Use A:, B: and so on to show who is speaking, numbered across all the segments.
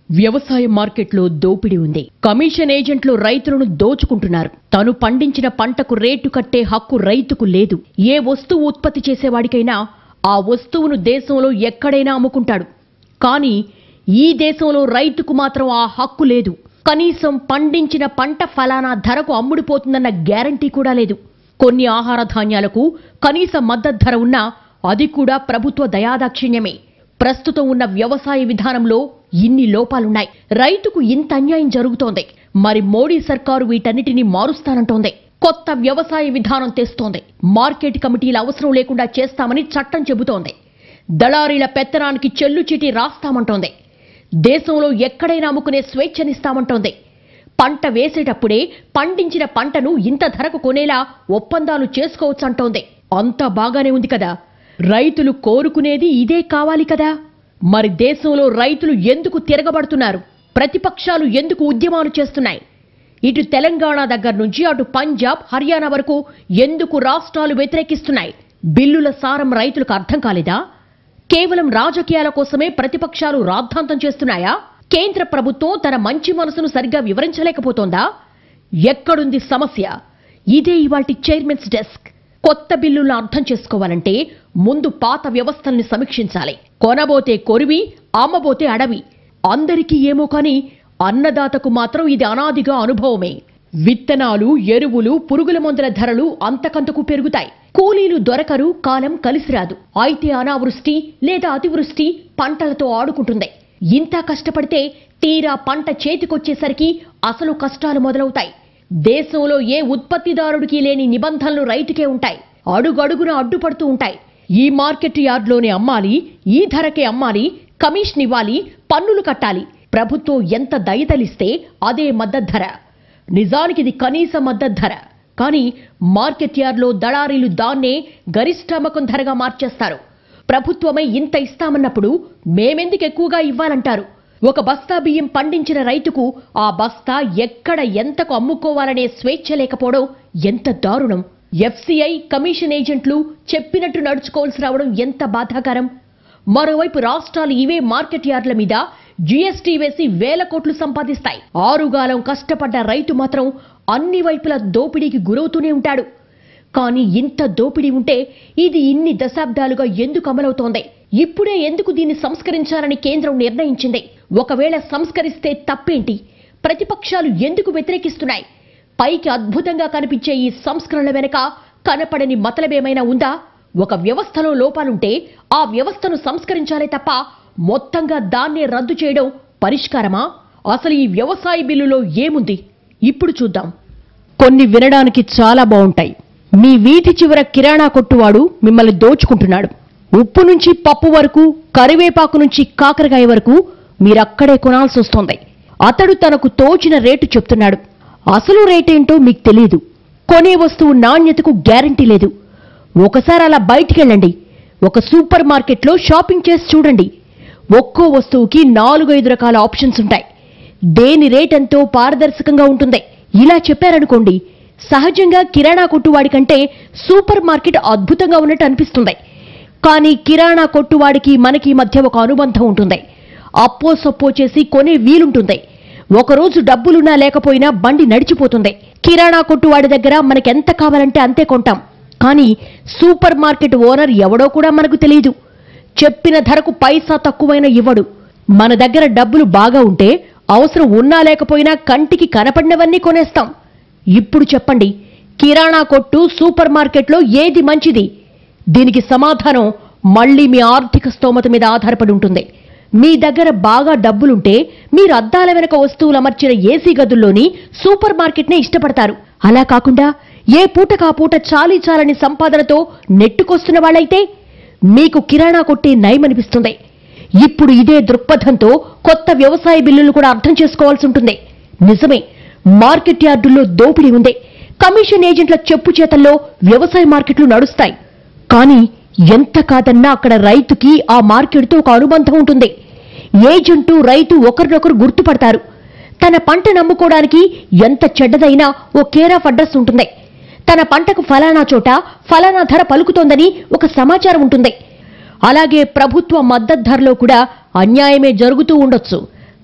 A: వ్యవసాయ మార్కెట్లో దోపిడీ ఉంది కమిషన్ ఏజెంట్లు రైతులను దోచుకుంటున్నారు తను పండించిన పంటకు రేటు కట్టే హక్కు రైతుకు లేదు ఏ వస్తువు ఉత్పత్తి చేసేవాడికైనా ఆ వస్తువును దేశంలో ఎక్కడైనా అమ్ముకుంటాడు కానీ ఈ దేశంలో రైతుకు మాత్రం ఆ హక్కు లేదు కనీసం పండించిన పంట ఫలానా ధరకు అమ్ముడుపోతుందన్న గ్యారంటీ కూడా లేదు కొన్ని ఆహార ధాన్యాలకు కనీస మద్దతు ధర ఉన్నా అది కూడా ప్రభుత్వ దయాదాక్షిణ్యమే ప్రస్తుతం ఉన్న వ్యవసాయ విధానంలో ఇన్ని లోపాలున్నాయి రైతుకు ఇంత అన్యాయం జరుగుతోంది మరి మోడీ సర్కారు వీటన్నిటిని మారుస్తానంటోంది కొత్త వ్యవసాయ విధానం తెస్తోంది మార్కెట్ కమిటీల అవసరం లేకుండా చేస్తామని చట్టం చెబుతోంది దళారీల పెత్తనానికి చెల్లుచిటి రాస్తామంటోంది దేశంలో ఎక్కడైనా అమ్ముకునే స్వేచ్ఛనిస్తామంటోంది పంట వేసేటప్పుడే పండించిన పంటను ఇంత ధరకు కొనేలా ఒప్పందాలు చేసుకోవచ్చంటోంది అంతా బాగానే ఉంది కదా రైతులు కోరుకునేది ఇదే కావాలి కదా మరి దేశంలో రైతులు ఎందుకు తిరగబడుతున్నారు ప్రతిపక్షాలు ఎందుకు ఉద్యమాలు చేస్తున్నాయి ఇటు తెలంగాణ దగ్గర నుంచి అటు పంజాబ్ హర్యానా వరకు ఎందుకు రాష్ట్రాలు వ్యతిరేకిస్తున్నాయి బిల్లుల సారం రైతులకు అర్థం కాలేదా కేవలం రాజకీయాల కోసమే ప్రతిపక్షాలు రాద్ధాంతం చేస్తున్నాయా కేంద్ర ప్రభుత్వం తన మంచి మనసును సరిగ్గా వివరించలేకపోతోందా ఎక్కడుంది సమస్య ఇదే ఇవాల్టి చైర్మన్స్ డెస్క్ కొత్త బిల్లులను అర్థం చేసుకోవాలంటే ముందు పాత వ్యవస్థల్ని సమీక్షించాలి కొనబోతే కొరివి అమ్మబోతే అడవి అందరికీ ఏమో కానీ అన్నదాతకు మాత్రం ఇది అనాదిగా అనుభవమే విత్తనాలు ఎరువులు పురుగుల మందుల ధరలు అంతకంతకు పెరుగుతాయి కూలీలు దొరకరు కాలం కలిసిరాదు అయితే అనావృష్టి లేదా అతివృష్టి పంటలతో ఆడుకుంటుంది ఇంత కష్టపడితే తీరా పంట చేతికొచ్చేసరికి అసలు కష్టాలు మొదలవుతాయి దేశంలో ఏ ఉత్పత్తిదారుడికి లేని నిబంధనలు రైతుకే ఉంటాయి అడుగడుగున అడ్డుపడుతూ ఉంటాయి ఈ మార్కెట్ యార్డ్లోనే అమ్మాలి ఈ ధరకే అమ్మాలి కమిషన్ ఇవ్వాలి పన్నులు కట్టాలి ప్రభుత్వం ఎంత దయతలిస్తే అదే మద్దతు ధర నిజానికి ఇది కనీస మద్దతు ధర కానీ మార్కెట్ యార్డ్లో దళారీలు దాన్నే గరిష్ట అమ్మకం ధరగా మార్చేస్తారు ప్రభుత్వమే ఇంత ఇస్తామన్నప్పుడు మేమెందుకు ఎక్కువగా ఇవ్వాలంటారు ఒక బస్తా బియ్యం పండించిన రైతుకు ఆ బస్తా ఎక్కడ ఎంతకు అమ్ముకోవాలనే స్వేచ్ఛ లేకపోవడం ఎంత దారుణం ఎఫ్సిఐ కమిషన్ ఏజెంట్లు చెప్పినట్టు నడుచుకోవాల్సి రావడం ఎంత బాధాకరం మరోవైపు రాష్ట్రాలు ఇవే మార్కెట్ యార్డ్ల మీద జీఎస్టీ వేసి వేల కోట్లు సంపాదిస్తాయి ఆరుగాలం కష్టపడ్డ రైతు మాత్రం అన్ని వైపుల దోపిడీకి గురవుతూనే ఉంటాడు కానీ ఇంత దోపిడీ ఉంటే ఇది ఇన్ని దశాబ్దాలుగా ఎందుకు అమలవుతోంది ఇప్పుడే ఎందుకు దీన్ని సంస్కరించాలని కేంద్రం నిర్ణయించింది ఒకవేళ సంస్కరిస్తే తప్పేంటి ప్రతిపక్షాలు ఎందుకు వ్యతిరేకిస్తున్నాయి పైకి అద్భుతంగా కనిపించే ఈ సంస్కరణల వెనుక కనపడని మతలబేమైనా ఉందా ఒక వ్యవస్థలో లోపాలుంటే ఆ వ్యవస్థను సంస్కరించాలే తప్ప మొత్తంగా దాన్నే రద్దు చేయడం పరిష్కారమా అసలు ఈ వ్యవసాయ బిల్లులో ఏముంది ఇప్పుడు చూద్దాం కొన్ని వినడానికి చాలా బాగుంటాయి మీ వీధి చివర కిరాణా కొట్టువాడు మిమ్మల్ని దోచుకుంటున్నాడు ఉప్పు నుంచి పప్పు వరకు కరివేపాకు నుంచి కాకరకాయ వరకు మీరక్కడే కొనాల్సి వస్తోంది అతడు తనకు తోచిన రేటు చెప్తున్నాడు అసలు రేటేంటో మీకు తెలియదు కొనే వస్తువు నాణ్యతకు గ్యారంటీ లేదు ఒకసారి అలా బయటికెళ్ళండి ఒక సూపర్ మార్కెట్లో షాపింగ్ చేసి చూడండి ఒక్కో వస్తువుకి నాలుగైదు రకాల ఆప్షన్స్ ఉంటాయి దేని రేట్ ఎంతో పారదర్శకంగా ఉంటుంది ఇలా చెప్పారనుకోండి సహజంగా కిరాణా కొట్టువాడి కంటే సూపర్ మార్కెట్ అద్భుతంగా ఉన్నట్టు అనిపిస్తుంది కానీ కిరాణా కొట్టువాడికి మనకి మధ్య ఒక అనుబంధం ఉంటుంది అప్పో సొప్పో చేసి కొనే వీలుంటుంది ఒకరోజు డబ్బులున్నా లేకపోయినా బండి నడిచిపోతుంది కిరాణా కొట్టువాడి దగ్గర మనకెంత కావాలంటే అంతే కొంటాం కానీ సూపర్ మార్కెట్ ఓనర్ ఎవడో కూడా మనకు తెలియదు చెప్పిన ధరకు పైసా తక్కువైన ఇవ్వడు మన దగ్గర డబ్బులు బాగా ఉంటే అవసరం ఉన్నా లేకపోయినా కంటికి కనపడినవన్నీ కొనేస్తాం ఇప్పుడు చెప్పండి కిరాణా కొట్టు సూపర్ మార్కెట్లో ఏది మంచిది దీనికి సమాధానం మళ్ళీ మీ ఆర్థిక స్తోమత మీద ఆధారపడి ఉంటుంది మీ దగ్గర బాగా డబ్బులుంటే మీరు అద్దాల వెనక వస్తువులు అమర్చిన ఏసీ గదుల్లోని సూపర్ మార్కెట్నే ఇష్టపడతారు అలా కాకుండా ఏ పూటకా పూట చాలీ చాలని సంపాదనతో నెట్టుకొస్తున్న వాళ్ళైతే మీకు కిరాణా కొట్టే నయమనిపిస్తుంది ఇప్పుడు ఇదే దృక్పథంతో కొత్త వ్యవసాయ బిల్లులు కూడా అర్థం చేసుకోవాల్సి ఉంటుంది నిజమే మార్కెట్ యార్డుల్లో దోపిడీ ఉంది కమిషన్ ఏజెంట్ల చెప్పు చేతల్లో వ్యవసాయ మార్కెట్లు నడుస్తాయి కానీ ఎంత కాదన్నా అక్కడ రైతుకి ఆ మార్కెట్తో ఒక అనుబంధం ఉంటుంది ఏజెంటు రైతు ఒకరినొకరు గుర్తుపడతారు తన పంట నమ్ముకోవడానికి ఎంత చెడ్డదైనా ఓ కేర్ ఆఫ్ అడ్రస్ ఉంటుంది తన పంటకు ఫలానా చోట ఫలానా ధర పలుకుతోందని ఒక సమాచారం ఉంటుంది అలాగే ప్రభుత్వ మద్దతు ధరలో కూడా అన్యాయమే జరుగుతూ ఉండొచ్చు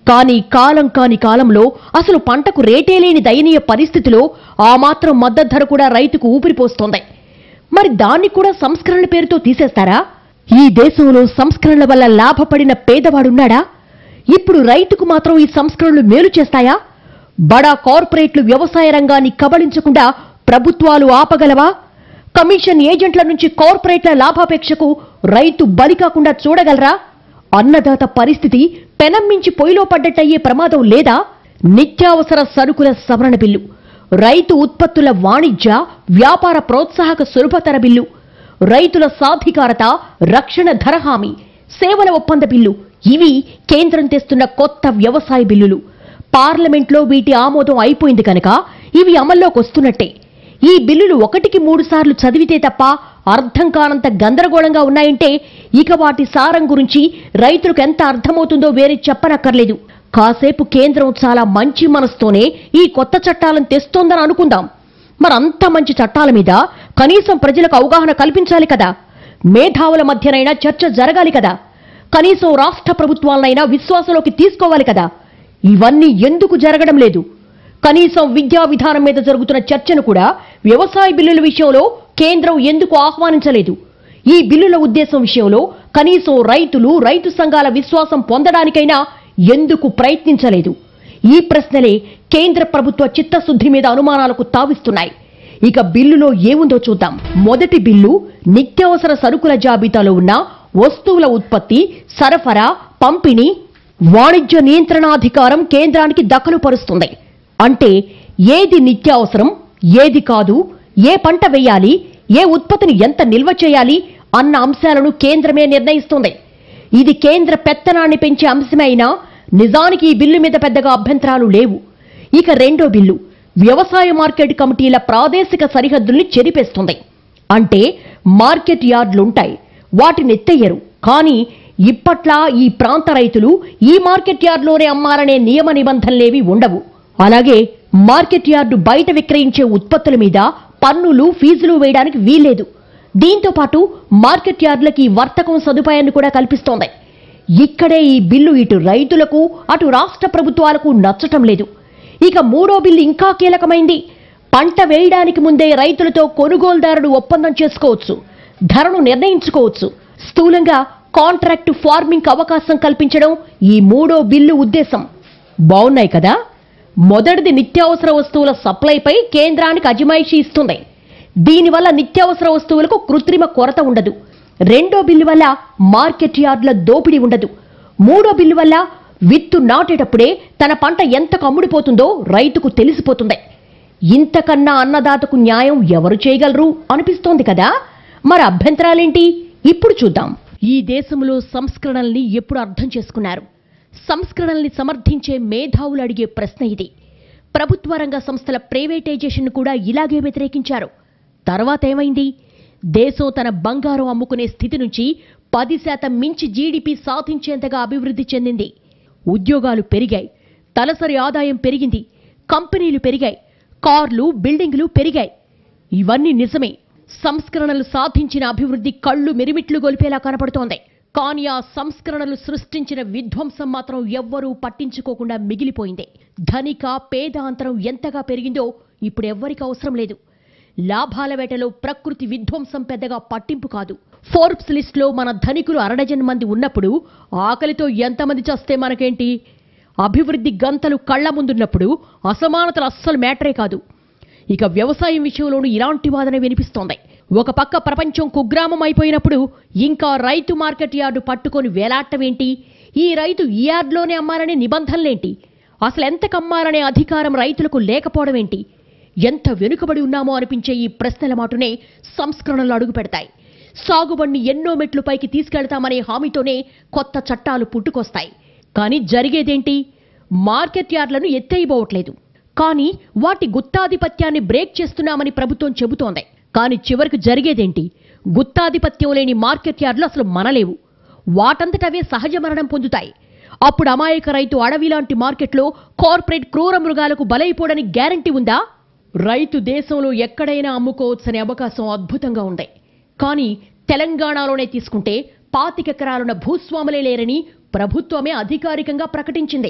A: కానీ కాలం కాని కాలంలో అసలు పంటకు రేటే లేని దయనీయ పరిస్థితిలో ఆ మాత్రం మద్దతు ధర కూడా రైతుకు ఊపిరిపోస్తోంది మరి దాన్ని కూడా సంస్కరణ పేరుతో తీసేస్తారా ఈ దేశంలో సంస్కరణల వల్ల లాభపడిన పేదవాడున్నాడా ఇప్పుడు రైతుకు మాత్రం ఈ సంస్కరణలు మేలు చేస్తాయా బడా కార్పొరేట్లు వ్యవసాయ రంగాన్ని కబళించకుండా ప్రభుత్వాలు ఆపగలవా కమిషన్ ఏజెంట్ల నుంచి కార్పొరేట్ల లాభాపేక్షకు రైతు బలి కాకుండా చూడగలరా అన్నదాత పరిస్థితి పెనం మించి పొయ్యిలో పడ్డట్టయ్యే ప్రమాదం లేదా నిత్యావసర సరుకుల సవరణ బిల్లు రైతు ఉత్పత్తుల వాణిజ్య వ్యాపార ప్రోత్సాహక సులభతర బిల్లు రైతుల సాధికారత రక్షణ ధర హామీ సేవల ఒప్పంద బిల్లు ఇవి కేంద్రం తెస్తున్న కొత్త వ్యవసాయ బిల్లులు పార్లమెంట్లో వీటి ఆమోదం అయిపోయింది కనుక ఇవి అమల్లోకి వస్తున్నట్టే ఈ బిల్లులు ఒకటికి మూడు సార్లు చదివితే తప్ప అర్థం కానంత గందరగోళంగా ఉన్నాయంటే ఇక వాటి సారం గురించి రైతులకు ఎంత అర్థమవుతుందో వేరే చెప్పనక్కర్లేదు కాసేపు కేంద్రం చాలా మంచి మనసుతోనే ఈ కొత్త చట్టాలను తెస్తోందని అనుకుందాం మరంత మంచి చట్టాల మీద కనీసం ప్రజలకు అవగాహన కల్పించాలి కదా మేధావుల మధ్యనైనా చర్చ జరగాలి కదా కనీసం రాష్ట్ర ప్రభుత్వాలనైనా విశ్వాసంలోకి తీసుకోవాలి కదా ఇవన్నీ ఎందుకు జరగడం లేదు కనీసం విద్యా విధానం మీద జరుగుతున్న చర్చను కూడా వ్యవసాయ బిల్లుల విషయంలో కేంద్రం ఎందుకు ఆహ్వానించలేదు ఈ బిల్లుల ఉద్దేశం విషయంలో కనీసం రైతులు రైతు సంఘాల విశ్వాసం పొందడానికైనా ఎందుకు ప్రయత్నించలేదు ఈ ప్రశ్నలే కేంద్ర ప్రభుత్వ చిత్తశుద్ధి మీద అనుమానాలకు తావిస్తున్నాయి ఇక బిల్లులో ఏముందో చూద్దాం మొదటి బిల్లు నిత్యావసర సరుకుల జాబితాలో ఉన్న వస్తువుల ఉత్పత్తి సరఫరా పంపిణీ వాణిజ్య నియంత్రణాధికారం కేంద్రానికి దఖలు పరుస్తుంది అంటే ఏది నిత్యావసరం ఏది కాదు ఏ పంట వేయాలి ఏ ఉత్పత్తిని ఎంత నిల్వ చేయాలి అన్న అంశాలను కేంద్రమే నిర్ణయిస్తుంది ఇది కేంద్ర పెత్తనాన్ని పెంచే అంశమే అయినా నిజానికి ఈ బిల్లు మీద పెద్దగా అభ్యంతరాలు లేవు ఇక రెండో బిల్లు వ్యవసాయ మార్కెట్ కమిటీల ప్రాదేశిక సరిహద్దుల్ని చెరిపేస్తుంది అంటే మార్కెట్ యార్డులుంటాయి వాటిని ఎత్తయ్యరు కానీ ఇప్పట్లా ఈ ప్రాంత రైతులు ఈ మార్కెట్ యార్డులోనే అమ్మాలనే నియమ నిబంధనలేవి ఉండవు అలాగే మార్కెట్ యార్డు బయట విక్రయించే ఉత్పత్తుల మీద పన్నులు ఫీజులు వేయడానికి వీల్లేదు దీంతో పాటు మార్కెట్ యార్డులకి ఈ వర్తకం సదుపాయాన్ని కూడా కల్పిస్తోంది ఇక్కడే ఈ బిల్లు ఇటు రైతులకు అటు రాష్ట్ర ప్రభుత్వాలకు నచ్చటం లేదు ఇక మూడో బిల్లు ఇంకా కీలకమైంది పంట వేయడానికి ముందే రైతులతో కొనుగోలుదారుడు ఒప్పందం చేసుకోవచ్చు ధరను నిర్ణయించుకోవచ్చు స్థూలంగా కాంట్రాక్ట్ ఫార్మింగ్ అవకాశం కల్పించడం ఈ మూడో బిల్లు ఉద్దేశం బాగున్నాయి కదా మొదటిది నిత్యావసర వస్తువుల సప్లైపై కేంద్రానికి అజమాయిషీ ఇస్తుంది దీనివల్ల నిత్యావసర వస్తువులకు కృత్రిమ కొరత ఉండదు రెండో బిల్లు వల్ల మార్కెట్ యార్డుల దోపిడీ ఉండదు మూడో బిల్లు వల్ల విత్తు నాటేటప్పుడే తన పంట ఎంతకు అమ్ముడిపోతుందో రైతుకు తెలిసిపోతుంది ఇంతకన్నా అన్నదాతకు న్యాయం ఎవరు చేయగలరు అనిపిస్తోంది కదా మరి అభ్యంతరాలేంటి ఇప్పుడు చూద్దాం ఈ దేశంలో సంస్కరణల్ని ఎప్పుడు అర్థం చేసుకున్నారు సంస్కరణల్ని సమర్థించే మేధావులు అడిగే ప్రశ్న ఇది ప్రభుత్వ రంగ సంస్థల ప్రైవేటైజేషన్ కూడా ఇలాగే వ్యతిరేకించారు తర్వాత ఏమైంది దేశం తన బంగారం అమ్ముకునే స్థితి నుంచి పది శాతం మించి జీడిపి సాధించేంతగా అభివృద్ధి చెందింది ఉద్యోగాలు పెరిగాయి తలసరి ఆదాయం పెరిగింది కంపెనీలు పెరిగాయి కార్లు బిల్డింగులు పెరిగాయి ఇవన్నీ నిజమే సంస్కరణలు సాధించిన అభివృద్ధి కళ్ళు మెరిమిట్లు గొలిపేలా కనపడుతోంది కానీ ఆ సంస్కరణలు సృష్టించిన విధ్వంసం మాత్రం ఎవ్వరూ పట్టించుకోకుండా మిగిలిపోయింది ధనిక పేద అంతరం ఎంతగా పెరిగిందో ఇప్పుడు ఎవ్వరికి అవసరం లేదు లాభాల వేటలో ప్రకృతి విధ్వంసం పెద్దగా పట్టింపు కాదు ఫోర్బ్స్ లిస్ట్లో మన ధనికులు అరడజన్ మంది ఉన్నప్పుడు ఆకలితో ఎంతమంది చస్తే మనకేంటి అభివృద్ధి గంతలు కళ్ల ముందున్నప్పుడు అసమానతలు అస్సలు మ్యాటరే కాదు ఇక వ్యవసాయం విషయంలోనూ ఇలాంటి వాదన వినిపిస్తోంది ఒక పక్క ప్రపంచం కుగ్రామం అయిపోయినప్పుడు ఇంకా రైతు మార్కెట్ యార్డు పట్టుకొని వేలాట్టమేంటి ఈ రైతు ఈ యార్డులోనే అమ్మాలనే నిబంధనలేంటి అసలు ఎంతకు అమ్మాలనే అధికారం రైతులకు లేకపోవడం ఏంటి ఎంత వెనుకబడి ఉన్నామో అనిపించే ఈ ప్రశ్నల మాటునే సంస్కరణలు అడుగు పెడతాయి సాగుబడిని ఎన్నో మెట్లు పైకి తీసుకెళ్తామనే హామీతోనే కొత్త చట్టాలు పుట్టుకొస్తాయి కానీ జరిగేదేంటి మార్కెట్ యార్డులను ఎత్తేయబోవట్లేదు కానీ వాటి గుత్తాధిపత్యాన్ని బ్రేక్ చేస్తున్నామని ప్రభుత్వం చెబుతోంది కానీ చివరికి జరిగేదేంటి గుత్తాధిపత్యం లేని మార్కెట్ యార్డులు అసలు మనలేవు వాటంతట అవే సహజ మరణం పొందుతాయి అప్పుడు అమాయక రైతు అడవి లాంటి మార్కెట్లో కార్పొరేట్ క్రూర మృగాలకు బలైపోవడానికి గ్యారంటీ ఉందా రైతు దేశంలో ఎక్కడైనా అమ్ముకోవచ్చనే అవకాశం అద్భుతంగా ఉంది కానీ తెలంగాణలోనే తీసుకుంటే పాతికెకరాలున్న భూస్వాములే లేరని ప్రభుత్వమే అధికారికంగా ప్రకటించింది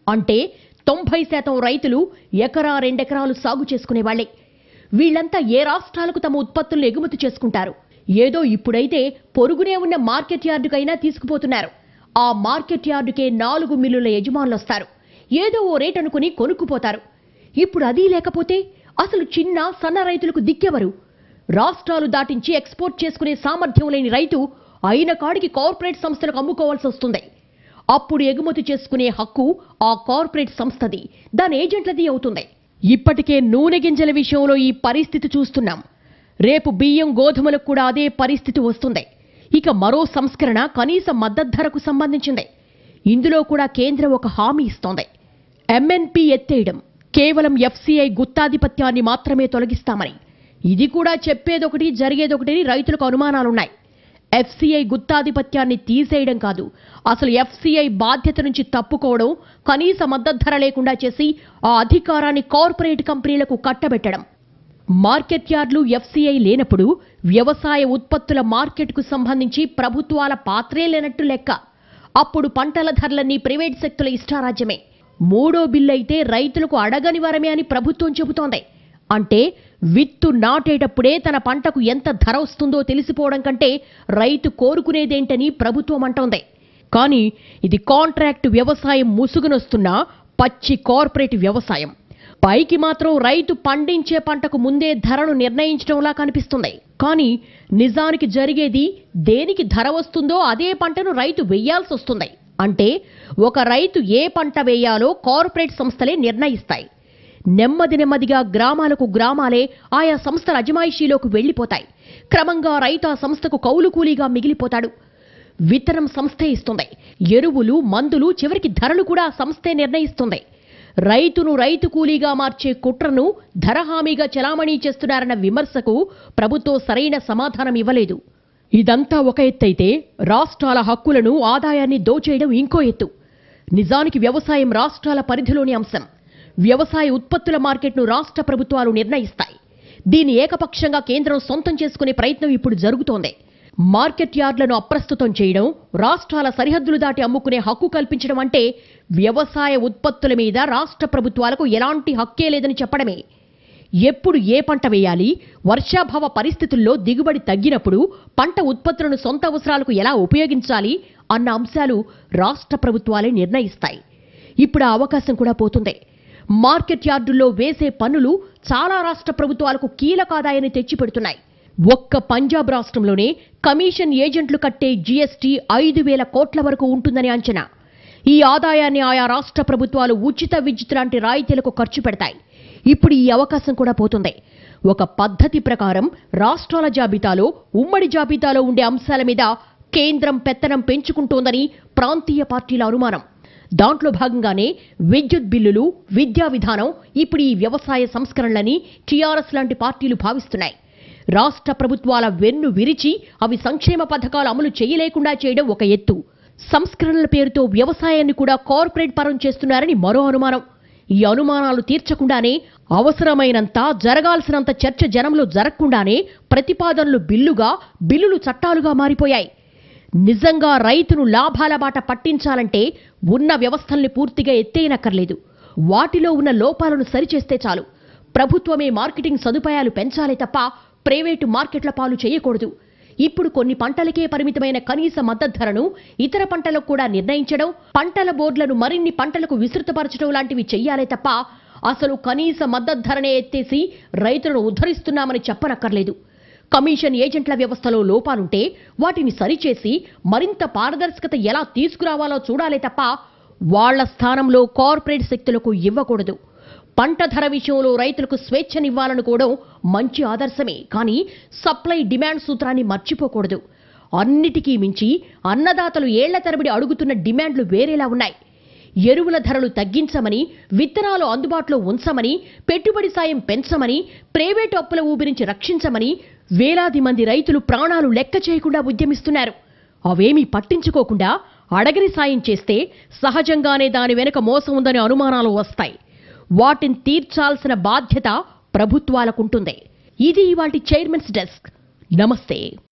A: అంటే తొంభై శాతం రైతులు ఎకరా రెండెకరాలు సాగు చేసుకునేవాళ్లే వీళ్లంతా ఏ రాష్ట్రాలకు తమ ఉత్పత్తులను ఎగుమతి చేసుకుంటారు ఏదో ఇప్పుడైతే పొరుగునే ఉన్న మార్కెట్ యార్డుకైనా తీసుకుపోతున్నారు ఆ మార్కెట్ యార్డుకే నాలుగు మిల్లుల యజమానులు వస్తారు ఏదో ఓ రేట్ అనుకుని కొనుక్కుపోతారు ఇప్పుడు అది లేకపోతే అసలు చిన్న సన్న రైతులకు దిక్కెవరు రాష్ట్రాలు దాటించి ఎక్స్పోర్ట్ చేసుకునే సామర్థ్యం లేని రైతు అయిన కాడికి కార్పొరేట్ సంస్థలకు అమ్ముకోవాల్సి వస్తుంది అప్పుడు ఎగుమతి చేసుకునే హక్కు ఆ కార్పొరేట్ సంస్థది దాని ఏజెంట్లది అవుతుంది ఇప్పటికే నూనె గింజల విషయంలో ఈ పరిస్థితి చూస్తున్నాం రేపు బియ్యం గోధుమలకు కూడా అదే పరిస్థితి వస్తుంది ఇక మరో సంస్కరణ కనీస మద్దతు ధరకు సంబంధించింది ఇందులో కూడా కేంద్రం ఒక హామీ ఇస్తోంది ఎంఎన్పి ఎత్తేయడం కేవలం ఎఫ్సీఐ గుత్తాధిపత్యాన్ని మాత్రమే తొలగిస్తామని ఇది కూడా చెప్పేదొకటి జరిగేదొకటి అని రైతులకు అనుమానాలున్నాయి ఎఫ్సీఐ గుత్తాధిపత్యాన్ని తీసేయడం కాదు అసలు ఎఫ్సీఐ బాధ్యత నుంచి తప్పుకోవడం కనీస మద్దతు ధర లేకుండా చేసి ఆ అధికారాన్ని కార్పొరేట్ కంపెనీలకు కట్టబెట్టడం మార్కెట్ యార్డులు ఎఫ్సీఐ లేనప్పుడు వ్యవసాయ ఉత్పత్తుల మార్కెట్కు సంబంధించి ప్రభుత్వాల పాత్రే లేనట్టు లెక్క అప్పుడు పంటల ధరలన్నీ ప్రైవేట్ శక్తుల ఇష్టారాజ్యమే మూడో బిల్లు అయితే రైతులకు అడగని వరమే అని ప్రభుత్వం చెబుతోంది అంటే విత్తు నాటేటప్పుడే తన పంటకు ఎంత ధర వస్తుందో తెలిసిపోవడం కంటే రైతు కోరుకునేదేంటని ప్రభుత్వం అంటోంది కానీ ఇది కాంట్రాక్ట్ వ్యవసాయం ముసుగునొస్తున్న పచ్చి కార్పొరేట్ వ్యవసాయం పైకి మాత్రం రైతు పండించే పంటకు ముందే ధరను నిర్ణయించడంలా కనిపిస్తుంది కానీ నిజానికి జరిగేది దేనికి ధర వస్తుందో అదే పంటను రైతు వెయ్యాల్సి వస్తుంది అంటే ఒక రైతు ఏ పంట వేయాలో కార్పొరేట్ సంస్థలే నిర్ణయిస్తాయి నెమ్మది నెమ్మదిగా గ్రామాలకు గ్రామాలే ఆయా సంస్థల అజమాయిషీలోకి వెళ్లిపోతాయి క్రమంగా రైతు ఆ సంస్థకు కౌలు కూలీగా మిగిలిపోతాడు విత్తనం సంస్థే ఇస్తుంది ఎరువులు మందులు చివరికి ధరలు కూడా ఆ సంస్థే నిర్ణయిస్తుంది రైతును రైతు కూలీగా మార్చే కుట్రను ధర హామీగా చలామణీ చేస్తున్నారన్న విమర్శకు ప్రభుత్వం సరైన సమాధానం ఇవ్వలేదు ఇదంతా ఒక ఎత్తైతే రాష్ట్రాల హక్కులను ఆదాయాన్ని దోచేయడం ఇంకో ఎత్తు నిజానికి వ్యవసాయం రాష్ట్రాల పరిధిలోని అంశం వ్యవసాయ ఉత్పత్తుల మార్కెట్ను రాష్ట్ర ప్రభుత్వాలు నిర్ణయిస్తాయి దీన్ని ఏకపక్షంగా కేంద్రం సొంతం చేసుకునే ప్రయత్నం ఇప్పుడు జరుగుతోంది మార్కెట్ యార్డులను అప్రస్తుతం చేయడం రాష్ట్రాల సరిహద్దులు దాటి అమ్ముకునే హక్కు కల్పించడం అంటే వ్యవసాయ ఉత్పత్తుల మీద రాష్ట్ర ప్రభుత్వాలకు ఎలాంటి హక్కే లేదని చెప్పడమే ఎప్పుడు ఏ పంట వేయాలి వర్షాభావ పరిస్థితుల్లో దిగుబడి తగ్గినప్పుడు పంట ఉత్పత్తులను సొంత అవసరాలకు ఎలా ఉపయోగించాలి అన్న అంశాలు రాష్ట్ర ప్రభుత్వాలే నిర్ణయిస్తాయి ఇప్పుడు ఆ అవకాశం కూడా పోతుంది మార్కెట్ యార్డుల్లో వేసే పన్నులు చాలా రాష్ట్ర ప్రభుత్వాలకు కీలక ఆదాయాన్ని తెచ్చిపెడుతున్నాయి ఒక్క పంజాబ్ రాష్ట్రంలోనే కమిషన్ ఏజెంట్లు కట్టే జీఎస్టీ ఐదు వేల కోట్ల వరకు ఉంటుందని అంచనా ఈ ఆదాయాన్ని ఆయా రాష్ట్ర ప్రభుత్వాలు ఉచిత విద్యుత్ లాంటి రాయితీలకు ఖర్చు పెడతాయి ఇప్పుడు ఈ అవకాశం కూడా పోతుంది ఒక పద్ధతి ప్రకారం రాష్ట్రాల జాబితాలో ఉమ్మడి జాబితాలో ఉండే అంశాల మీద కేంద్రం పెత్తనం పెంచుకుంటోందని ప్రాంతీయ పార్టీల అనుమానం దాంట్లో భాగంగానే విద్యుత్ బిల్లులు విద్యా విధానం ఇప్పుడు ఈ వ్యవసాయ సంస్కరణలని టీఆర్ఎస్ లాంటి పార్టీలు భావిస్తున్నాయి రాష్ట్ర ప్రభుత్వాల వెన్ను విరిచి అవి సంక్షేమ పథకాలు అమలు చేయలేకుండా చేయడం ఒక ఎత్తు సంస్కరణల పేరుతో వ్యవసాయాన్ని కూడా కార్పొరేట్ పరం చేస్తున్నారని మరో అనుమానం ఈ అనుమానాలు తీర్చకుండానే అవసరమైనంత జరగాల్సినంత చర్చ జనంలో జరగకుండానే ప్రతిపాదనలు బిల్లుగా బిల్లులు చట్టాలుగా మారిపోయాయి నిజంగా రైతును లాభాల బాట పట్టించాలంటే ఉన్న వ్యవస్థల్ని పూర్తిగా ఎత్తేయనక్కర్లేదు వాటిలో ఉన్న లోపాలను సరిచేస్తే చాలు ప్రభుత్వమే మార్కెటింగ్ సదుపాయాలు పెంచాలే తప్ప ప్రైవేటు మార్కెట్ల పాలు చేయకూడదు ఇప్పుడు కొన్ని పంటలకే పరిమితమైన కనీస మద్దతు ధరను ఇతర పంటలకు కూడా నిర్ణయించడం పంటల బోర్డులను మరిన్ని పంటలకు విస్తృతపరచడం లాంటివి చెయ్యాలే తప్ప అసలు కనీస మద్దతు ధరనే ఎత్తేసి రైతులను ఉద్ధరిస్తున్నామని చెప్పనక్కర్లేదు కమిషన్ ఏజెంట్ల వ్యవస్థలో లోపాలుంటే వాటిని సరిచేసి మరింత పారదర్శకత ఎలా తీసుకురావాలో చూడాలే తప్ప వాళ్ల స్థానంలో కార్పొరేట్ శక్తులకు ఇవ్వకూడదు పంట ధర విషయంలో రైతులకు స్వేచ్ఛనివ్వాలనుకోవడం మంచి ఆదర్శమే కానీ సప్లై డిమాండ్ సూత్రాన్ని మర్చిపోకూడదు అన్నిటికీ మించి అన్నదాతలు ఏళ్ల తరబడి అడుగుతున్న డిమాండ్లు వేరేలా ఉన్నాయి ఎరువుల ధరలు తగ్గించమని విత్తనాలు అందుబాటులో ఉంచమని పెట్టుబడి సాయం పెంచమని ప్రైవేటు అప్పుల ఊబిరించి రక్షించమని వేలాది మంది రైతులు ప్రాణాలు లెక్క చేయకుండా ఉద్యమిస్తున్నారు అవేమీ పట్టించుకోకుండా అడగని సాయం చేస్తే సహజంగానే దాని వెనుక మోసం ఉందనే అనుమానాలు వస్తాయి వాటిని తీర్చాల్సిన బాధ్యత ప్రభుత్వాలకుంటుంది ఇది ఇవాటి చైర్మన్స్ డెస్క్ నమస్తే